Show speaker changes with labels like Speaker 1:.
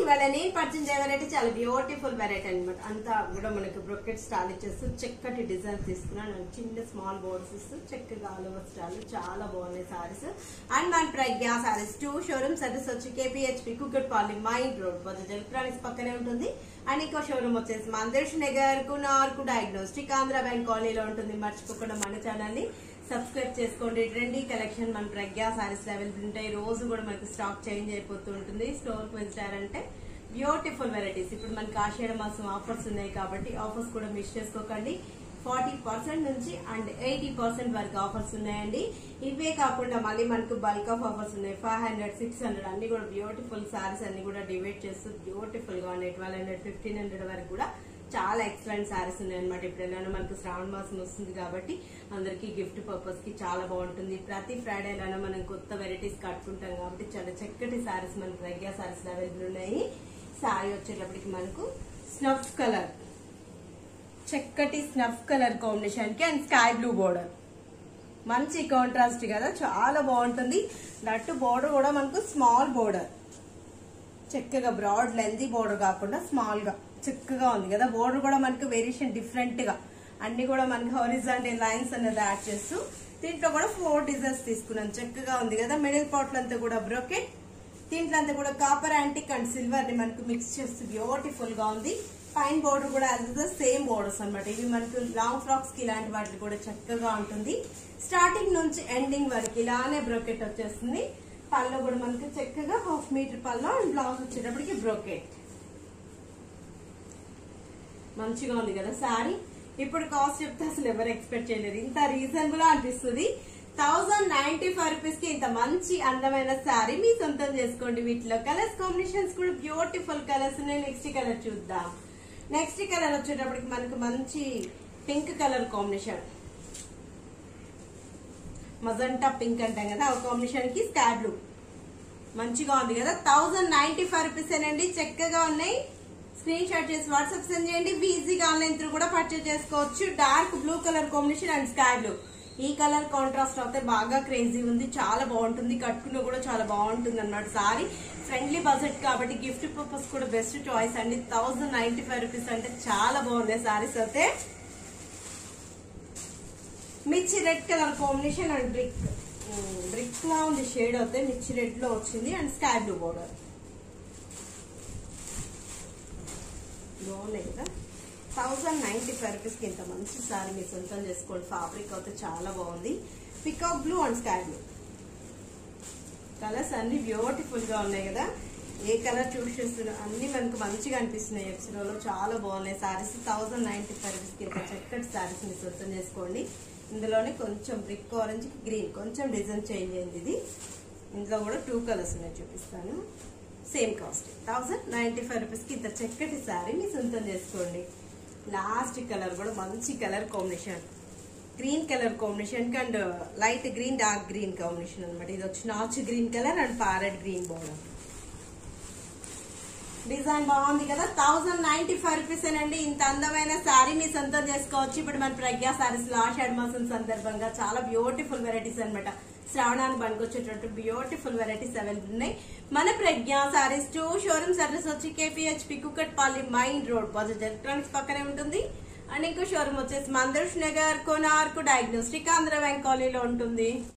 Speaker 1: ఇవాళ నేను పరిచయం చేయవాలంటే చాలా బ్యూటిఫుల్ వెరైటీ అన్నమాట అంతా కూడా మనకి బ్రొకెట్ స్టాల్ ఇచ్చేస్తూ చక్కటి డిజైన్స్ తీసుకున్నాను అండ్ చిన్న స్మాల్ బోర్డ్స్ ఇస్తూ చక్కగా ఆల్ ఓవర్ స్టాల్ చాలా బాగున్నాయి సారీస్ అండ్ మన Pragna saris two showrooms address వచ్చి KPHB Kukatpally main road Bajaj electronics పక్కనే ఉంటుంది అండ్ ఇంకో షోరూమ్ వచ్చేసి మందేష్ నగర్ కునార్కు డయాగ్నోస్టిక్ ఆంధ్ర బ్యాంక్ కాలనీలో ఉంటుంది మర్చిపోకుండా మన ఛానల్ ని సబ్స్క్రైబ్ చేసుకోండి ట్రెండీ కలెక్షన్ మన ప్రజ్ఞా సారీస్ అవైలబుల్ ఉంటాయి రోజు కూడా మనకి స్టాక్ చేంజ్ అయిపోతూ ఉంటుంది స్టోర్ కి వచ్చారంటే బ్యూటిఫుల్ వెరైటీస్ ఇప్పుడు మనకి ఆషాఢ మాసం ఆఫర్స్ ఉన్నాయి కాబట్టి ఆఫర్స్ కూడా మిస్ చేసుకోకండి ఫార్టీ పర్సెంట్ నుంచి అండ్ ఎయిటీ పర్సెంట్ వరకు ఆఫర్స్ ఉన్నాయండి ఇవే కాకుండా మళ్ళీ మనకు బల్క్ ఆఫ్ ఆఫర్స్ ఉన్నాయి ఫైవ్ హండ్రెడ్ సిక్స్ హండ్రెడ్ అన్ని కూడా బ్యూటిఫుల్ సారీస్ అన్ని కూడా డివైడ్ చేస్తూ బ్యూటిఫుల్ గా ఉన్నాయి ట్వెల్వ్ హండ్రెడ్ ఫిఫ్టీన్ హండ్రెడ్ వరకు కూడా చాలా ఎక్సలెంట్ సారీస్ ఉన్నాయి అనమాట ఇప్పుడు ఎలానో మనకు శ్రావణ మాసం వస్తుంది కాబట్టి అందరికి గిఫ్ట్ పర్పస్ కి చాలా బాగుంటుంది ప్రతి ఫ్రైడేలోనో మనం కొత్త వెరైటీస్ కట్టుకుంటాం కాబట్టి చాలా చక్కటి సారీస్ మనకు రెగ్యా సారీస్ అవైలబుల్ ఉన్నాయి సారీ వచ్చేటప్పటికి మనకు స్నఫ్ కలర్ చక్కటి స్నఫ్ కలర్ కాంబినేషన్ కి అండ్ స్కై బ్లూ బోర్డర్ మంచి కాంట్రాస్ట్ కదా చాలా బాగుంటుంది దట్టు బోర్డర్ కూడా మనకు స్మాల్ బోర్డర్ చక్కగా బ్రాడ్ లెంతీ బోర్డర్ కాకుండా స్మాల్ గా చక్కగా ఉంది కదా బోర్డర్ కూడా మనకు వేరియేషన్ డిఫరెంట్ గా అన్ని కూడా మనకి హారిజాంటల్ లైన్స్ అనేది యాడ్ చేస్తూ దీంట్లో కూడా ఫోర్ డిజైన్స్ తీసుకున్నాం చక్కగా ఉంది కదా మిడిల్ పార్ట్ అంతా కూడా బ్రోకెట్ దీంట్లో అంతా కూడా కాపర్ యాంటిక్ అండ్ సిల్వర్ ని మనకు మిక్స్ చేస్తూ బ్యూటిఫుల్ గా ఉంది పైన బోర్డర్ కూడా యాజ్ సేమ్ బోర్డర్స్ అన్నమాట ఇవి మనకు లాంగ్ ఫ్రాక్స్ కి ఇలాంటి వాటికి కూడా చక్కగా ఉంటుంది స్టార్టింగ్ నుంచి ఎండింగ్ వరకు ఇలానే బ్రోకెట్ వచ్చేస్తుంది పళ్ళు కూడా మనకి చక్కగా హాఫ్ మీటర్ పళ్ళు అండ్ బ్లౌజ్ వచ్చేటప్పటికి బ్రోకెట్ మంచిగా ఉంది కదా సారీ ఇప్పుడు కాస్ట్ చెప్తే అసలు ఎవరు ఎక్స్పెక్ట్ చేయలేరు ఇంత రీజనబుల్ అనిపిస్తుంది థౌజండ్ నైన్టీ ఫైవ్ రూపీస్ కి ఇంత మంచి అందమైన సారీ మీ సొంతం చేసుకోండి వీటిలో కలర్స్ కాంబినేషన్స్ కూడా బ్యూటిఫుల్ కలర్స్ ఉన్నాయి నెక్స్ట్ కలర్ చూద్దాం నెక్స్ట్ కలర్ వచ్చేటప్పటికి మనకు మంచి pink colour combination magenta pink అంటాం కదా ఆ కాంబినేషన్ కి స్కై బ్లూ మంచిగా ఉంది కదా థౌజండ్ నైన్టీ ఫైవ్ రూపీస్ అండి చక్కగా ఉన్నాయి స్క్రీన్ షాట్ చేసి వాట్సాప్ సెండ్ చేయండి ఈజీగా ఆన్లైన్ త్రూ కూడా పర్చేజ్ చేసుకోవచ్చు dark blue colour combination and sky blue ఈ కలర్ కాంట్రాస్ట్ అయితే బాగా క్రేజీ ఉంది చాలా బాగుంటుంది కట్టుకున్న కూడా చాలా బాగుంటుంది అన్నమాట సారీ ఫ్రెండ్లీ బడ్జెట్ కాబట్టి గిఫ్ట్ పర్పస్ కూడా బెస్ట్ చాయిస్ అండి థౌజండ్ నైన్టీ ఫైవ్ రూపీస్ అంటే చాలా బాగున్నాయి సారీస్ అయితే మిర్చి red colour combination and brick brick లా ఉంది షేడ్ అయితే మిర్చి రెడ్ లో వచ్చింది అండ్ స్కై బ్లూ బోర్డర్ బాగున్నాయి కదా థౌజండ్ నైన్టీ ఫైవ్ రూపీస్కి ఇంత మంచి సారీ మీరు సొంతం చేసుకోండి ఫ్యాబ్రిక్ అయితే చాలా బాగుంది peacock blue and sky blue colours అన్ని బ్యూటిఫుల్ గా ఉన్నాయి కదా ఏ కలర్ చూస్ చేస్తున్నా అన్ని మనకు మంచిగా అనిపిస్తున్నాయి ఎక్స్ట్రాలో చాలా బాగున్నాయి సారీస్ థౌజండ్ నైన్టీ ఫైవ్ రూపీస్కి ఇంత చక్కటి సారీస్ మీరు సొంతం చేసుకోండి ఇందులోనే కొంచెం బ్రిక్ ఆరెంజ్ గ్రీన్ కొంచెం డిజైన్ చేంజ్ అయింది ఇది ఇందులో కూడా టూ కలర్స్ ఉన్నాయి చూపిస్తాను same cost thousand ninety five రూపీస్కి ఇంత చక్కటి శారీ మీ సొంతం చేసుకోండి లాస్ట్ కలర్ కూడా మంచి colour combination green colour combination and light green dark green combination అనమాట ఇది వచ్చి నాచ్ green colour and parrot green border design బాగుంది కదా థౌసండ్ నైన్టీ ఫైవ్ రూపీస్ అండి ఇంత అందమైన శారీ మీ సొంతం చేసుకోవచ్చు ఇప్పుడు మన ప్రజ్ఞా సారీస్ లో ఆషాఢ మాసం సందర్భంగా చాలా బ్యూటిఫుల్ వెరైటీస్ అన్నమాట శ్రావణానికి పనికొచ్చేటట్టు బ్యూటిఫుల్ వెరైటీస్ అవైలబుల్ ఉన్నాయి మన Pragna saris two showrooms address వచ్చి KPHB Kukatpally main road Bajaj electronics పక్కనే ఉంటుంది అండ్ ఇంకో షోరూమ్ వచ్చేసి మందర్ష్ నగర్ కోనార్కు డయాగ్నోస్టిక్ ఆంధ్ర బ్యాంక్ కాలనీలో ఉంటుంది